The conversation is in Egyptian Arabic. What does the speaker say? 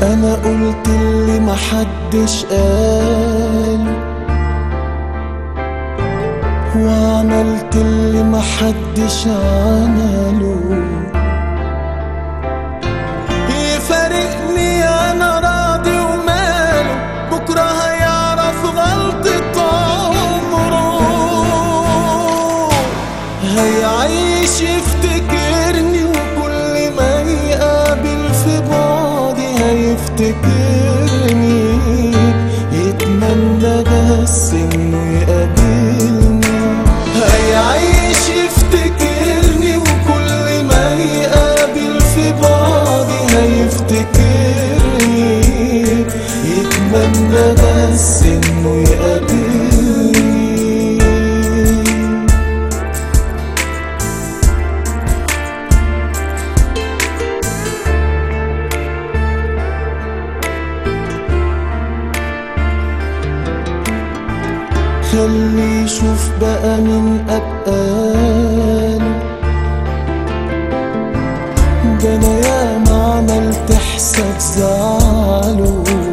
انا قلت اللي محدش قال وعملت اللي محدش عمله يفارقني انا راضي وماله بكره هيعرف غلطة عمره هيعيش يفتكرني وكل ما يقابل في بعدي هيفتكرني يتمنى بس انه يقابلني هيعيش يفتكرني وكل ما يقابل في بعدي هيفتكرني يتمنى بس انه يقابلني خلي يشوف بقى من أبقاله ده أنا ياما عملت حساب زعله